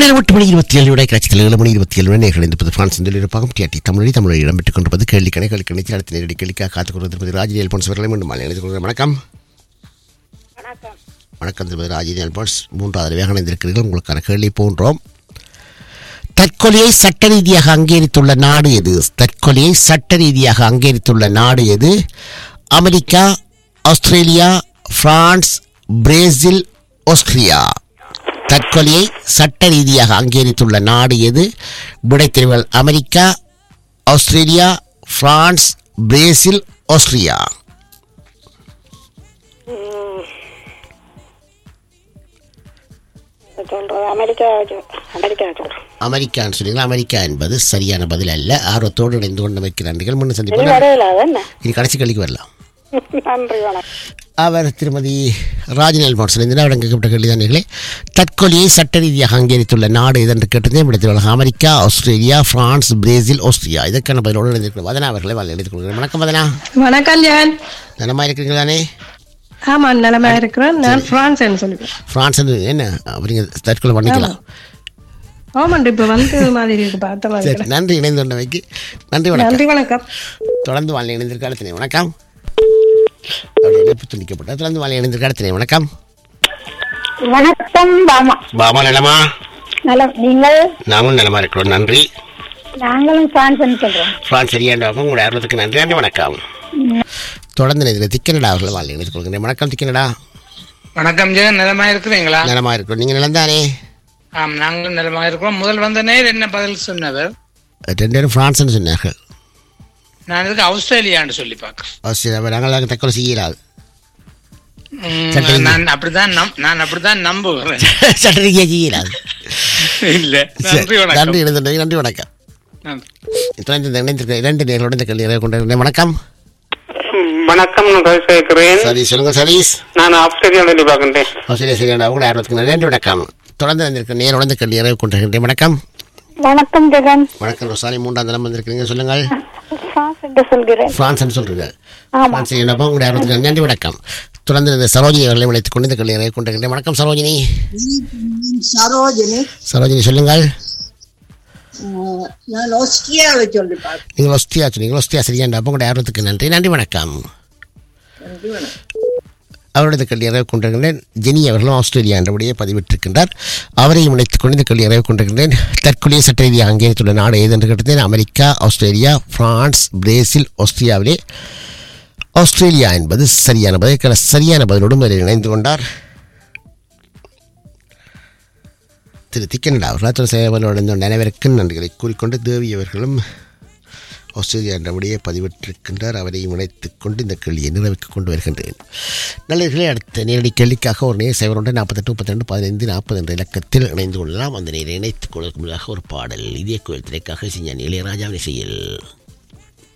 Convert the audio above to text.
நேரம் எட்டு மணி இருபத்தி ஏழு விட காட்சியில் ஏழு மணி இருபத்தி ஏழு நேர்கள் இருப்பது பிரான்ஸ் இருப்பாகும் டிஆர்டி தமிழி தமிழில் இடம்பெற்றுக் கொண்டிருப்பது கேள்வி கணை கேள்வி கணித்து அடுத்த நேரடி கேள்விக்காக காத்துக் கொண்டிருப்பது ராஜி எல்போன்ஸ் அவர்களை மீண்டும் மாலை இணைந்து கொள்கிறேன் வணக்கம் வணக்கம் வணக்கம் திருமதி ராஜி எல்போன்ஸ் மூன்றாவது வேக இணைந்திருக்கிறீர்கள் உங்களுக்கான கேள்வி போன்றோம் தற்கொலையை சட்ட ரீதியாக அங்கீகரித்துள்ள நாடு எது தற்கொலையை சட்ட ரீதியாக அங்கீகரித்துள்ள நாடு எது America Australia France Brazil Austria தற்கொலையை சட்ட ரீதியாக அங்கீகரித்துள்ள நாடு எது விடைத்தெரிவுகள் America Australia France Brazil Austria சொல்றேன் அமெரிக்கா சொ- அமெரிக்கா சொல்றேன் அமெரிக்கான்னு சொன்னீங்களா அமெரிக்கா என்பது சரியான பதில் அல்ல ஆர்வத்தோடு இணைந்து கொண்டு வைக்கிற நன்றிகள் முன்னு இனி சந்திப்போம் வரையில அது என்ன இனி கடைசி கல்விக்கு வரலாம் நன்றி வணக்கம் அவர் திருமதி ராஜ்நல் மாவட்டத்திலிருந்து அவர் கேட்கப்பட்ட கேள்விதானே தற்கொலையை சட்ட ரீதியாக அங்கீகரித்துள்ள நாடு எதென்று கேட்டதே விடத்தில் America Australia France Brazil Austria இதற்கான பதிலோடு இணைந்திருக்கிற வதனா அவர்களை வாழ் எழுதிக் கொள்கிறேன் வணக்கம் வதனா வணக்கம் ஜான் நலமா இருக்கிறீங்க தானே ஆமா நலமா இருக்கிறேன் நான் பிரான்ஸ் சொல்லுவேன் பிரான்ஸ் என்ன அப்படிங்க தற்கொலை பண்ணிக்கலாம் ஆமாண்டு இப்ப வந்து மாதிரி இருக்கு பார்த்த மாதிரி சரி நன்றி இணைந்து கொண்டவைக்கு நன்றி வணக்கம் நன்றி வணக்கம் தொடர்ந்து வாழ் இணைந்திருக்க அடுத்த வணக்கம் அப்படி இணைப்பு துண்டிக்கப்பட்ட தொடர்ந்து வாழ் இணைந்திருக்க அடுத்த வணக்கம் வணக்கம் பாமா பாமா நலமா நலம் நீங்கள் நாங்களும் நலமா இருக்கிறோம் நன்றி நாங்களும் பிரான்ஸ் சொல்றோம் பிரான்ஸ் சரியாண்டாகும் உங்களுடைய ஆர்வத்துக்கு நன்றி நன்றி வணக்கம் தொடர்ந்து இதில் திக்கனடா அவர்களை வாழ் இணைத்துக் கொள்கிறேன் வணக்கம் திக்கனடா வணக்கம் ஜெகன் நலமா இருக்கிறீங்களா நலமா இருக்கிறோம் நீங்கள் நிலந்தானே ஆம் நாங்களும் நலமா இருக்கிறோம் முதல் வந்த நேர் என்ன பதில் சொன்னவர் ரெண்டு பேரும் பிரான்ஸ்னு சொன்னார்கள் நான் இதுக்கு ஆஸ்திரேலியான்னு சொல்லி பார்க்கிறேன் ஆஸ்திரேலியா நாங்கள் தற்கொலை செய்யலாது உம், சரி. நான் அப்படிதான் நம்- நான் அப்படிதான் நம்புகிறேன் சட்ட ரீதியாக செய்யலாது இல்ல நன்றி நன்றி வணக்கம் இணைந்து நன்றி வணக்கம் நன்றி. தொடர்ந்து இந்த இணைந்திருக்க இரண்டு நேர்களோடு இந்த கேள்வி கொண்டு வணக்கம் வணக்கம் நான் கவி சேர்க்கிறேன் சரி சொல்லுங்க சதீஷ் நான் ஆஸ்திரேலியாவில் பார்க்கின்றேன் ஆஸ்திரேலியா சரியான உங்களை ஆர்வத்துக்கு நன்றி வணக்கம் தொடர்ந்து வந்திருக்க நேரோட இந்த கேள்வி நிறைவு கொண்டிருக்கின்றேன் வணக்கம் வணக்கம் ஜெகன் வணக்கம் ரோசாலி மூன்றாம் தரம் வந்திருக்கிறீங்க சொல்லுங்கள் பிரான்ஸ் என்று சொல்கிறேன் பிரான்ஸ் சொல்றீங்க ஆமா பிரான்ஸ் சரியான உங்களுடைய ஆர்வத்துக்கு நன்றி வணக்கம் தொடர்ந்து இந்த சரோஜினி அவர்களை விளைத்துக் கொண்டு இந்த கேள்வி நிறைவு கொண்டிருக்கின்றேன் வணக்கம் சரோஜினி சரோஜினி சரோஜினி சொல்லுங்கள் அஹ், நான் ஆஸ்திரியாவை சொல்லி பார்த்தேன் நீங்கள் ஒஸ்தியா சொன்னீங்க ஒஸ்தியா சரியான உங்களுடைய ஆர்வத்துக்கு நன்றி நன்றி வணக்கம் அவரது கல்வி நிறைவு கொண்டிருக்கின்றேன் ஜெனி அவர்களும் ஆஸ்திரேலியா என்றபடியே பதிவிட்டிருக்கின்றார் அவரையும் இணைத்துக் கொண்டு இந்த கல்வி நிறைவு கொண்டிருக்கின்றேன் தற்கொலையை சட்ட ரீதியாக அங்கீகரித்துள்ள நாடு ஏது என்று கேட்டேன் அமெரிக்கா ஆஸ்திரேலியா பிரான்ஸ் பிரேசில் ஆஸ்திரியாவிலே ஆஸ்திரேலியா என்பது சரியான பதில் இதற்கான சரியான பதிலோடும் அதில் இணைந்து கொண்டார் திரு திக்கனடா அவர்கள் திரு சேவலோடு அனைவருக்கும் நன்றிகளை கூறிக்கொண்டு தேவி அவர்களும் ஆஸ்திரேலியா என்றபடியே பதிவிட்டிருக்கின்றார் அவரையும் இணைத்துக் கொண்டு இந்த கேள்வியை நிறைவுக்கு கொண்டு வருகின்றேன் நல்லவர்களே அடுத்த நேரடி கேள்விக்காக ஒரு நேர் சேவரோடு நாற்பத்தெட்டு முப்பத்தி ரெண்டு பதினைந்து நாற்பது என்ற இலக்கத்தில் இணைந்து கொள்ளலாம் அந்த நேரை இணைத்துக் கொள்வதற்கு முன்னதாக ஒரு பாடல் இதே கோயில் திரைக்காக சிஞ்ஞானி இளையராஜாவின் இசையில்